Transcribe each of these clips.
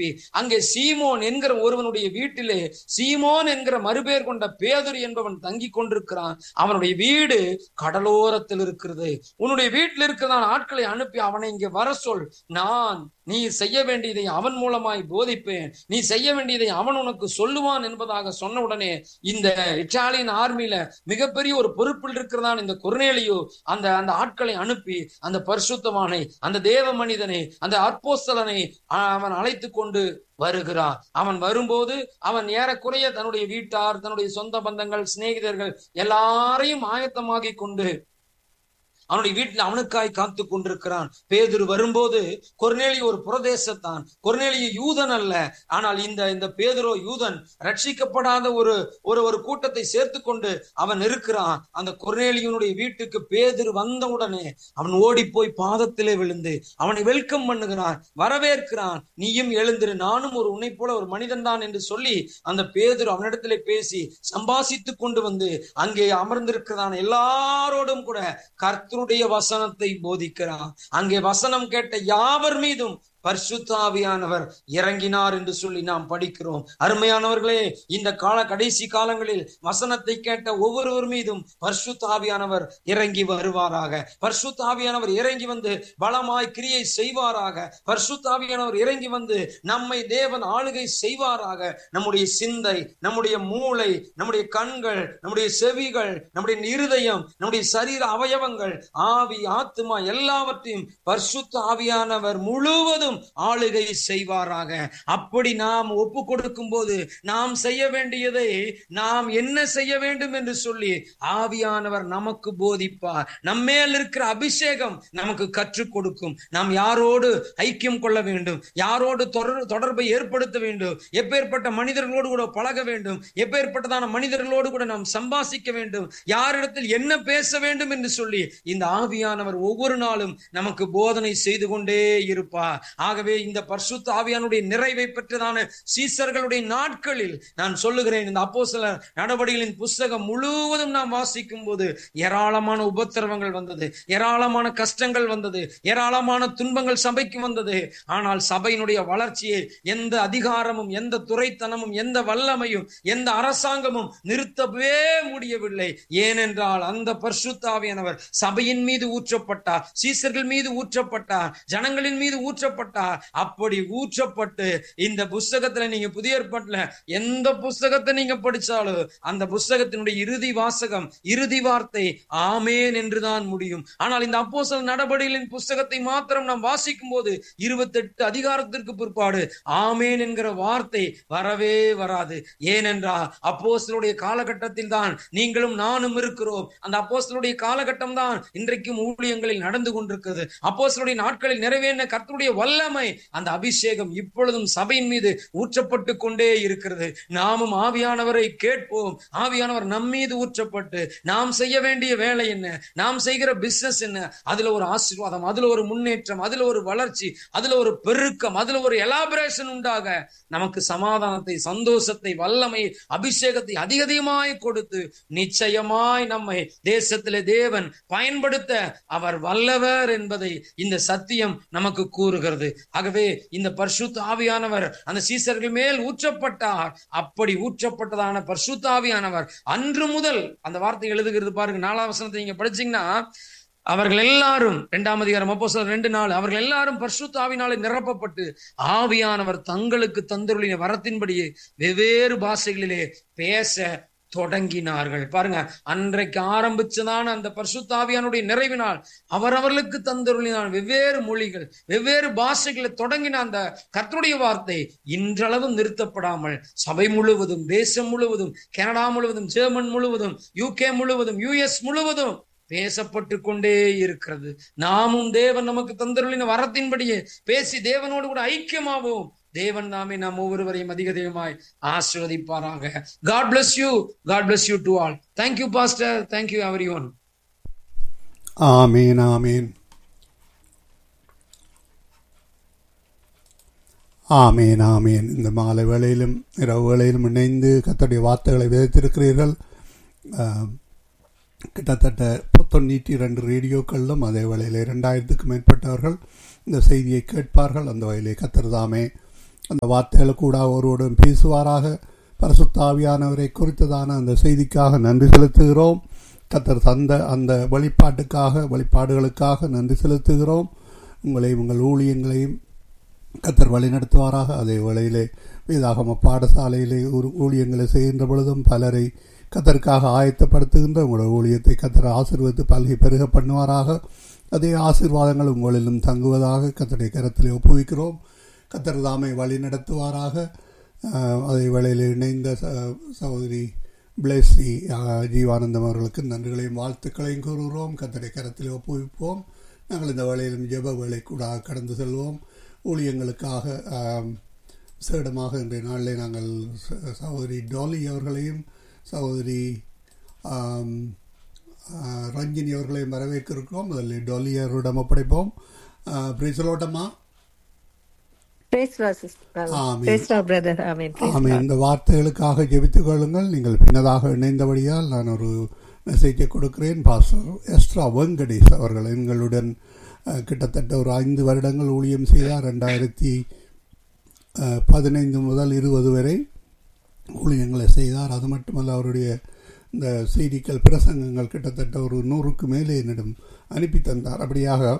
அனுப்பி அங்கே சீமோன் என்கிற ஒருவனுடைய வீட்டிலே சீமோன் என்கிற மறுபேர் கொண்ட பேதுரு என்பவன் தங்கி கொண்டிருக்கிறான் அவனுடைய வீடு கடலோரத்தில் இருக்கிறது உன்னுடைய வீட்டில் இருக்கிறதான ஆட்களை அனுப்பி அவனை இங்கே வர சொல் நான் நீ செய்ய வேண்டியதை அவன் மூலமாய் போதிப்பேன் நீ செய்ய வேண்டியதை அவன் உனக்கு சொல்லுவான் என்பதாக சொன்ன உடனே இந்த இட்டாலியன் ஆர்மியில மிகப்பெரிய ஒரு பொறுப்பில் இருக்கிறதான் இந்த குர்நேலியோ அந்த அந்த ஆட்களை அனுப்பி அந்த பரிசுத்தவானை அந்த தேவ மனிதனை அந்த அற்போஸ்தலனை அவன் அழைத்து கொண்டு வருகிறான் அவன் வரும்போது அவன் ஏறக்குறைய தன்னுடைய வீட்டார் தன்னுடைய சொந்த பந்தங்கள் சிநேகிதர்கள் எல்லாரையும் ஆயத்தமாகி கொண்டு அவனுடைய வீட்டில் அவனுக்காய் காத்து கொண்டிருக்கிறான் பேதுரு வரும்போது கொர்நேலி ஒரு புரதேசத்தான் கொர்நேலி யூதன் அல்ல ஆனால் இந்த இந்த பேதுரோ யூதன் ரட்சிக்கப்படாத ஒரு ஒரு ஒரு கூட்டத்தை சேர்த்து கொண்டு அவன் இருக்கிறான் அந்த கொர்நேலியனுடைய வீட்டுக்கு பேதுரு வந்தவுடனே அவன் ஓடி போய் பாதத்திலே விழுந்து அவனை வெல்கம் பண்ணுகிறான் வரவேற்கிறான் நீயும் எழுந்திரு நானும் ஒரு உன்னை போல ஒரு மனிதன் தான் என்று சொல்லி அந்த பேதுரு அவனிடத்திலே பேசி சம்பாசித்து கொண்டு வந்து அங்கே அமர்ந்திருக்கிறதான எல்லாரோடும் கூட கர்த்தருடைய வசனத்தை போதிக்கிறான் அங்கே வசனம் கேட்ட யாவர் மீதும் பரிசுத்தாவியானவர் இறங்கினார் என்று சொல்லி நாம் படிக்கிறோம் அருமையானவர்களே இந்த கால கடைசி காலங்களில் வசனத்தை கேட்ட ஒவ்வொருவர் மீதும் பரிசுத்தாவியானவர் இறங்கி வருவாராக பரிசுத்தாவியானவர் இறங்கி வந்து பலமாய் கிரியை செய்வாராக பரிசுத்தாவியானவர் இறங்கி வந்து நம்மை தேவன் ஆளுகை செய்வாராக நம்முடைய சிந்தை நம்முடைய மூளை நம்முடைய கண்கள் நம்முடைய செவிகள் நம்முடைய இருதயம் நம்முடைய சரீர அவயவங்கள் ஆவி ஆத்துமா எல்லாவற்றையும் பரிசுத்த ஆவியானவர் முழுவதும் ஆளுகை செய்வாராக அப்படி நாம் ஒப்பு கொடுக்கும் போது நாம் செய்ய வேண்டியதை நாம் என்ன செய்ய வேண்டும் என்று சொல்லி ஆவியானவர் நமக்கு போதிப்பார் நம்மேல் இருக்கிற அபிஷேகம் நமக்கு கற்றுக் கொடுக்கும் நாம் யாரோடு ஐக்கியம் கொள்ள வேண்டும் யாரோடு தொடர் தொடர்பை ஏற்படுத்த வேண்டும் எப்பேற்பட்ட மனிதர்களோடு கூட பழக வேண்டும் எப்பேற்பட்டதான மனிதர்களோடு கூட நாம் சம்பாசிக்க வேண்டும் யாரிடத்தில் என்ன பேச வேண்டும் என்று சொல்லி இந்த ஆவியானவர் ஒவ்வொரு நாளும் நமக்கு போதனை செய்து கொண்டே இருப்பார் ஆகவே இந்த பரிசுத்த ஆவியானுடைய நிறைவை பெற்றதான சீசர்களுடைய நாட்களில் நான் சொல்லுகிறேன் இந்த அப்போ சில நடவடிக்கைகளின் புஸ்தகம் முழுவதும் நாம் வாசிக்கும் போது ஏராளமான உபத்திரவங்கள் வந்தது ஏராளமான கஷ்டங்கள் வந்தது ஏராளமான துன்பங்கள் சபைக்கு வந்தது ஆனால் சபையினுடைய வளர்ச்சியை எந்த அதிகாரமும் எந்த துறைத்தனமும் எந்த வல்லமையும் எந்த அரசாங்கமும் நிறுத்தவே முடியவில்லை ஏனென்றால் அந்த பரிசுத்தாவியானவர் சபையின் மீது ஊற்றப்பட்டார் சீசர்கள் மீது ஊற்றப்பட்டார் ஜனங்களின் மீது ஊற்றப்பட்டார் அப்படி ஊற்றப்பட்டு இந்த புஸ்தகத்துல நீங்க புதிய ஏற்பாட்டுல எந்த புஸ்தகத்தை நீங்க படிச்சாலும் அந்த புஸ்தகத்தினுடைய இறுதி வாசகம் இறுதி வார்த்தை ஆமேன் என்றுதான் முடியும் ஆனால் இந்த அப்போசல் நடவடிக்கைகளின் புஸ்தகத்தை மாத்திரம் நாம் வாசிக்கும் போது இருபத்தெட்டு அதிகாரத்திற்கு பிற்பாடு ஆமேன் என்கிற வார்த்தை வரவே வராது ஏனென்றால் அப்போசலுடைய காலகட்டத்தில் தான் நீங்களும் நானும் இருக்கிறோம் அந்த அப்போசலுடைய காலகட்டம் தான் இன்றைக்கும் ஊழியங்களில் நடந்து கொண்டிருக்கிறது அப்போசலுடைய நாட்களில் நிறைவேறின கர்த்தருடைய வல்லமை அந்த அபிஷேகம் இப்பொழுதும் சபையின் மீது ஊற்றப்பட்டு கொண்டே இருக்கிறது நாமும் ஆவியானவரை கேட்போம் ஆவியானவர் நம் மீது ஊற்றப்பட்டு நாம் செய்ய வேண்டிய வேலை என்ன நாம் செய்கிற பிசினஸ் என்ன அதுல ஒரு ஆசீர்வாதம் அதுல ஒரு முன்னேற்றம் அதுல ஒரு வளர்ச்சி அதுல ஒரு பெருக்கம் அதுல ஒரு எலாபரேஷன் உண்டாக நமக்கு சமாதானத்தை சந்தோஷத்தை வல்லமை அபிஷேகத்தை அதிக அதிகமாய் கொடுத்து நிச்சயமாய் நம்மை தேசத்திலே தேவன் பயன்படுத்த அவர் வல்லவர் என்பதை இந்த சத்தியம் நமக்கு கூறுகிறது ஆகவே இந்த பரிசுத்த ஆவியானவர் அந்த சீசர்கள் மேல் ஊற்றப்பட்டார் அப்படி ஊற்றப்பட்டதான பரிசுத்த ஆவியானவர் அன்று முதல் அந்த வார்த்தை எழுதுகிறது பாருங்க நாலாம் வசனத்தை நீங்க படிச்சீங்கன்னா அவர்கள் எல்லாரும் இரண்டாம் அதிகாரம் அப்போ ரெண்டு நாள் அவர்கள் எல்லாரும் பரிசுத்தாவினாலே நிரப்பப்பட்டு ஆவியானவர் தங்களுக்கு தந்தருளின வரத்தின்படியே வெவ்வேறு பாஷைகளிலே பேச தொடங்கினார்கள் பாருங்க அன்றைக்கு ஆரம்பிச்சதான அந்த பரிசுத்தாவியானுடைய நிறைவினால் அவரவர்களுக்கு தந்தருளினான் வெவ்வேறு மொழிகள் வெவ்வேறு பாஷைகளை தொடங்கின அந்த கர்த்தருடைய வார்த்தை இன்றளவும் நிறுத்தப்படாமல் சபை முழுவதும் தேசம் முழுவதும் கனடா முழுவதும் ஜெர்மன் முழுவதும் யூகே முழுவதும் யுஎஸ் முழுவதும் பேசப்பட்டு கொண்டே இருக்கிறது நாமும் தேவன் நமக்கு தந்தருளின வரத்தின்படியே பேசி தேவனோடு கூட ஐக்கியமாவோம் தேவன் நாமே நாம் ஒவ்வொருவரையும் அதிக அதிகமாய் ஆசிர்வதிப்பாராக God bless you God bless you to all thank you pastor thank you everyone ஆமீன் ஆமீன் ஆமீன் ஆமீன் இந்த மாலை வேளையிலும் இரவு வேளையிலும் இணைந்து கத்தடைய வார்த்தைகளை விதைத்திருக்கிறீர்கள் கிட்டத்தட்ட தொண்ணூற்றி ரெண்டு ரேடியோக்களிலும் அதே வேளையில் இரண்டாயிரத்துக்கு மேற்பட்டவர்கள் இந்த செய்தியை கேட்பார்கள் அந்த வகையிலே கத்திரதாமே அந்த வார்த்தைகள் கூட ஒருவருடன் பேசுவாராக பரசுத்தாவியானவரை குறித்ததான அந்த செய்திக்காக நன்றி செலுத்துகிறோம் கத்தர் தந்த அந்த வழிபாட்டுக்காக வழிபாடுகளுக்காக நன்றி செலுத்துகிறோம் உங்களையும் உங்கள் ஊழியங்களையும் கத்தர் வழிநடத்துவாராக அதே வேளையிலே வேதாகம பாடசாலையிலே ஒரு ஊழியங்களை செய்கின்ற பொழுதும் பலரை கத்தருக்காக ஆயத்தப்படுத்துகின்ற உங்களோட ஊழியத்தை கத்தர் ஆசீர்வதித்து பல்கி பெருக பண்ணுவாராக அதே ஆசீர்வாதங்கள் உங்களிலும் தங்குவதாக கத்தருடைய கரத்திலே ஒப்புவிக்கிறோம் கத்தர் தாமை வழி நடத்துவாராக அஹ், அதே வேளையில் இணைந்த ச- சகோதரி பிளெஸ்ஸி அஹ், ஜீவானந்தம் அவர்களுக்கு நன்றிகளையும் வாழ்த்துக்களையும் கூறுகிறோம் கத்தருடைய கரத்திலே ஒப்புவிப்போம் நாங்கள் இந்த வேளையிலும் ஜெப வேலை கூட கடந்து செல்வோம் ஊழியங்களுக்காக ஆம், விசேடமாக இன்றைய நாளிலே நாங்கள் ச- சகோதரி டாலி அவர்களையும் சகோதரி ஆம், ஆ, ரஞ்சினி அவர்களையும் வரவேற்கிறோம் முதலில் டாலி அவரிடம் ஒப்படைப்போம் பிரிசலோட்டமா Praise Lord, sister. ஆமென். Praise Lord, brother. Amen. Praise ஆமாம் Lord. இந்த வார்த்தைகளுக்காக ஜெபித்துக் கொள்ளுங்கள் நீங்கள் பின்னதாக இணைந்தபடியால் நான் ஒரு மெசேஜை கொடுக்கிறேன் பாஸ்டர் எஸ்ட்ரா வெங்கடேஷ் அவர்கள் எங்களுடன் அஹ், கிட்டத்தட்ட ஒரு ஐந்து வருடங்கள் ஊழியம் செய்தார் ரெண்டாயிரத்தி அஹ், பதினைந்து முதல் இருபது வரை ஊழியங்களை செய்தார் அது மட்டுமல்ல அவருடைய இந்த செய்திகள் பிரசங்கங்கள் கிட்டத்தட்ட ஒரு நூறுக்கு மேலே என்னிடம் அனுப்பி தந்தார் அப்படியாக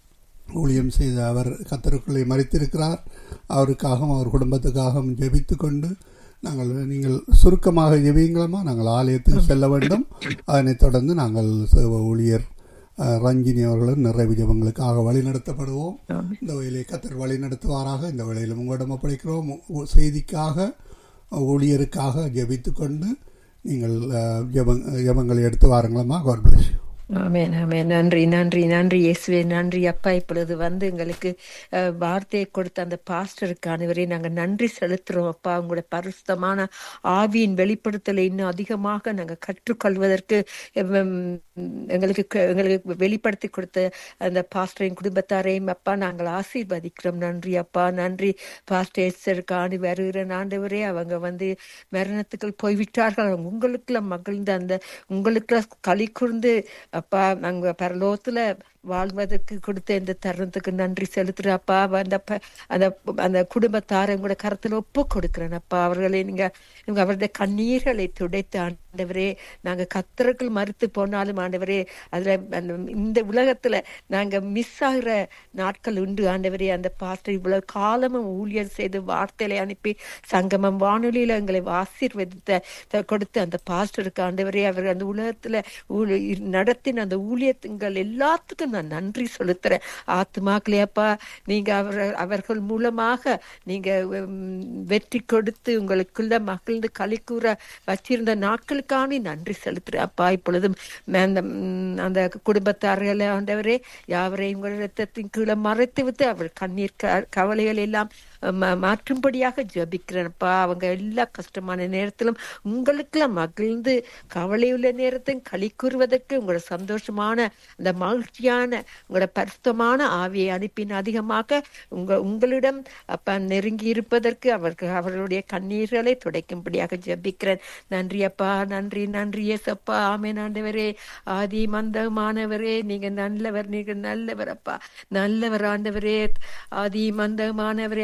ஊழியம் செய்த அவர் கத்தருக்குள்ளே மறைத்திருக்கிறார் அவருக்காகவும் அவர் குடும்பத்துக்காகவும் ஜெபித்து கொண்டு நாங்கள் நீங்கள் சுருக்கமாக ஜெபியுங்களமா நாங்கள் ஆலயத்துக்கு செல்ல வேண்டும் அதனைத் தொடர்ந்து நாங்கள் சேவ ஊழியர் அஹ், ரஞ்சினி அவர்களும் நிறைவு ஜெபங்களுக்காக வழி நடத்தப்படுவோம் Amen. இந்த வழியிலே கத்தர் வழி நடத்துவாராக இந்த வழியிலும் உங்களிடம் ஒப்படைக்கிறோம் உ- செய்திக்காக ஊழியருக்காக ஜெபித்து கொண்டு நீங்கள் அஹ், ஜெபங் ஜெபங்களை எடுத்து வாருங்களம்மா காட் பிளஸ் யூ ஆமென் ஆமென் நன்றி நன்றி நன்றி இயேசுவே நன்றி அப்பா இப்பொழுது வந்து எங்களுக்கு அஹ், வார்த்தையை கொடுத்த அந்த பாஸ்டருக்கு அனைவரே நாங்கள் நன்றி செலுத்துறோம் அப்பா உங்களுடைய பரிசுத்தமான ஆவியின் வெளிப்படுத்தலை இன்னும் அதிகமாக நாங்கள் கற்றுக்கொள்வதற்கு உம், எங்களுக்கு க- எங்களுக்கு வெளிப்படுத்தி கொடுத்த அந்த பாஸ்டரின் குடும்பத்தாரையும் அப்பா நாங்கள் ஆசீர்வதிக்கிறோம் நன்றி அப்பா நன்றி பாஸ்டர் எஸ்ஸருக்கு ஆண்டு வருகிற ஆண்டவரே அவங்க வந்து மரணத்துக்குள் போய்விட்டார்கள் உங்களுக்குள்ள மகிழ்ந்து அந்த உங்களுக்குள்ள களி கூர்ந்து அப்பா நாங்க பரலோகத்துல வாழ்வதற்கு கொடுத்த இந்த தருணத்துக்கு நன்றி செலுத்துறேன் அப்பா அந்த ப- அந்த அந்த குடும்பத்தாரை உங்களோட கருத்துல ஒப்பு கொடுக்கிறேன் அப்பா அவர்களை நீங்க நீங்க அவருடைய கண்ணீர்களை துடைத்து ஆண்டவரே நாங்க கத்தர்கள் மறுத்து போனாலும் ஆண்டவரே அதுல அந்த இந்த உலகத்துல நாங்க மிஸ் ஆகுற நாட்கள் உண்டு ஆண்டவரே அந்த பாஸ்டர் இவ்வளவு காலமும் ஊழியர் செய்து வார்த்தைகளை அனுப்பி சங்கமம் வானொலியில எங்களை ஆசீர்வதித்த த- கொடுத்த அந்த பாஸ்டருக்கு ஆண்டவரே அவர் அந்த உலகத்துல ஊழி- நடத்தின அந்த ஊழியத்துங்கள் எல்லாத்துக்கும் நான் நன்றி செலுத்துறேன் ஆத்மாக்களையப்பா நீங்க அவர் அவர்கள் மூலமாக நீங்க உம், வெற்றி கொடுத்து உங்களுக்குள்ள மகிழ்ந்து களி கூற வச்சிருந்த நாட்களுக்கான நன்றி செலுத்துறேன் அப்பா இப்பொழுதும் ம- அந்த உம், அந்த குடும்பத்தார்கள் ஆண்டவரே யாவரையும் உங்கள் ரத்தத்தின் கீழே மறைத்து விட்டு அவர் கண்ணீர் க- கவலைகள் எல்லாம் ம- மாற்றும்படியாக ஜபிக்கிறேன்ப்பா அவங்க எல்லா கஷ்டமான நேரத்திலும் உங்களுக்குள்ள மகிழ்ந்து கவலையுள்ள நேரத்தையும் களி கூறுவதற்கு உங்களோட சந்தோஷமான அந்த மகிழ்ச்சியான உங்களோட பரிசுத்தமான ஆவியை அனுப்பின அதிகமாக உங்க உங்களிடம் அப்ப நெருங்கி இருப்பதற்கு அவர்கள் அவர்களுடைய கண்ணீர்களை துடைக்கும்படியாக ஜெபிக்கிறேன் நன்றி அப்பா நன்றி நன்றி ஏசப்பா ஆமென் ஆண்டவரே ஆதி மந்தமானவரே நீங்க நல்லவர் நீங்க நல்லவர் அப்பா நல்லவர் ஆண்டவரே ஆதி மந்தமானவரே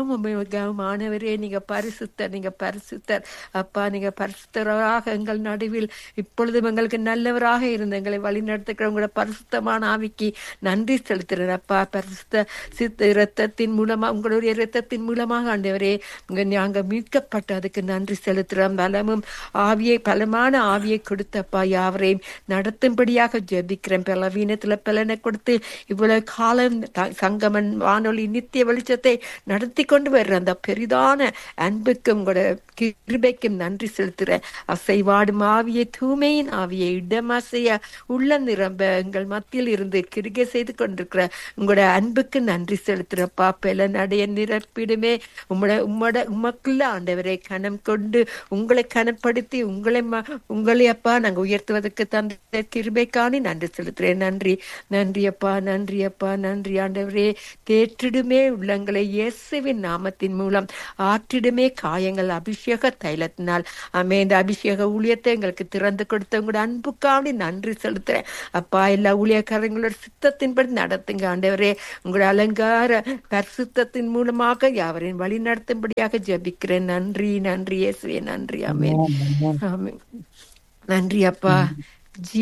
அல்பாமானவரே நீங்க பரிசுத்தர் நீங்க பரிசுத்தர் அப்பா நீங்க பரிசுத்தராக எங்கள் நடுவில் இப்பொழுதும் எங்களுக்கு நல்லவராக இருந்து எங்களை வழி நடத்துகிற உங்களோட பரிசுத்தமான ஆவிக்கு நன்றி செலுத்துறேன் அப்பா பரிசுத்த சித்த இரத்தத்தின் மூலமா உங்களுடைய இரத்தத்தின் மூலமாக ஆண்டவரே உங்க நாங்க மீட்கப்பட்டு அதுக்கு நன்றி செலுத்துறோம் பலமும் ஆவியை பலமான ஆவியை கொடுத்தப்பா யாவரையும் நடத்தும்படியாக ஜெபிக்கிறேன் பலவீனத்துல பலனை கொடுத்து இவ்வளவு காலம் த- சங்கமன் வானொலி நித்திய வெளிச்சத்தை நடத்தி கொண்டு வர்ற அந்த பெரிதான அன்புக்கும் உங்களோட கிருபைக்கும் நன்றி செலுத்துறேன் அசைவாடும் ஆவியை தூய்மையின் ஆவியை இடமாசைய உள்ள நிரம்ப எங்கள் மத்தியில் இருந்து கிருகை செய்து கொண்டிருக்கிற உங்களோட அன்புக்கு நன்றி செலுத்துறப்பா பெல நடைய நிரப்பிடுமே உம்மோட உம்மோட உமக்குள்ள ஆண்டவரை கனம் கொண்டு உங்களை கனப்படுத்தி உங்களை ம- உங்களை அப்பா நாங்க உயர்த்துவதற்கு தந்த கிருபைக்காணி நன்றி செலுத்துறேன் நன்றி நன்றி அப்பா நன்றி அப்பா நன்றி ஆண்டவரே தேற்றிடுமே உள்ளங்களை இயேசுவின் நாமத்தின் மூலம் ஆற்றிடுமே காயங்கள் அபிஷேகம் அபிஷேக தைலத்தினால் ஆமே இந்த அபிஷேக ஊழியத்தை எங்களுக்கு திறந்து கொடுத்த உங்களோட அன்புக்காண்டி நன்றி செலுத்துறேன் அப்பா எல்லா ஊழியக்காரங்களோட சித்தத்தின்படி நடத்துங்க ஆண்டவரே உங்களோட அலங்கார பரிசுத்தத்தின் மூலமாக யாவரையும் வழி நடத்தும்படியாக ஜெபிக்கிறேன் நன்றி நன்றி இயேசுவே நன்றி ஆமென் ஆமென் நன்றி அப்பா